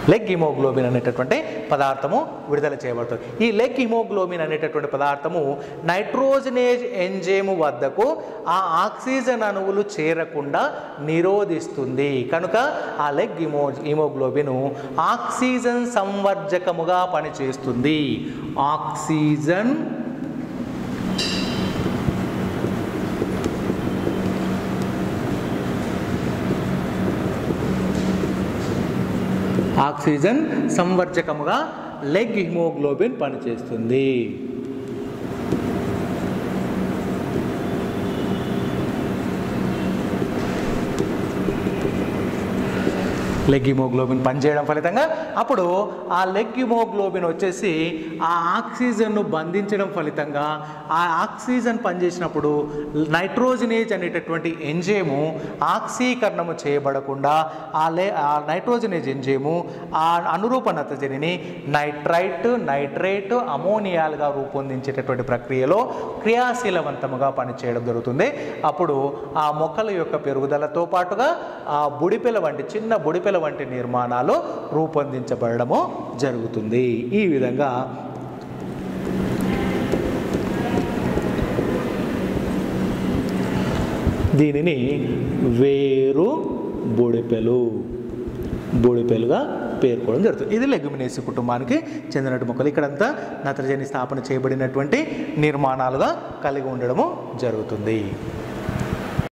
leg haemoglobin అనేటటువంటి పదార్థము విడుదల చేయబడుతుంది ఈ లెగ్ హిమోగ్లోబిన్ అనేటటువంటి పదార్థము నైట్రోజనేజ్ ఎంజైమ్ వద్దకు ఆ ఆక్సిజన్ అణువులు చేరకుండా నిరోధిస్తుంది కనుక ఆ లెగ్ హిమో హిమోగ్లోబిన్ ఆక్సిజన్ సంవర్జకముగా పనిచేస్తుంది ఆక్సిజన్ ఆక్సిజన్ సంవర్జకముగా లెగ్ హిమోగ్లోబిన్ పనిచేస్తుంది లెగ్ హిమోగ్లోబిన్ పనిచేయడం ఫలితంగా అప్పుడు ఆ లెగ్ హిమోగ్లోబిన్ వచ్చేసి ఆ ఆక్సిజన్ను బంధించడం ఫలితంగా ఆ ఆక్సిజన్ పనిచేసినప్పుడు నైట్రోజనేజ్ అనేటటువంటి ఎంజైము ఆక్సీకరణము చేయబడకుండా ఆ లే ఆ నైట్రోజనేజ్ ఎంజైము ఆ అనురూప నత్రజనిని నైట్రైట్ నైట్రేట్ అమోనియాలుగా రూపొందించేటటువంటి ప్రక్రియలో క్రియాశీలవంతముగా పనిచేయడం జరుగుతుంది అప్పుడు ఆ మొక్కల యొక్క పెరుగుదలతో పాటుగా ఆ బుడిపెల వంటి చిన్న బుడిపెల వంటి నిర్మాణాలు రూపొందించబడము జరుగుతుంది ఈ విధంగా దీనిని వేరు బుడిపెలు బుడిపెలుగా పేర్కోవడం జరుగుతుంది ఇది లెగ్యుమినేసి కుటుంబానికి చెందినటువంటి మొక్కలు ఇక్కడంతా నత్రజని స్థాపన చేయబడినటువంటి నిర్మాణాలుగా కలిగి ఉండడము జరుగుతుంది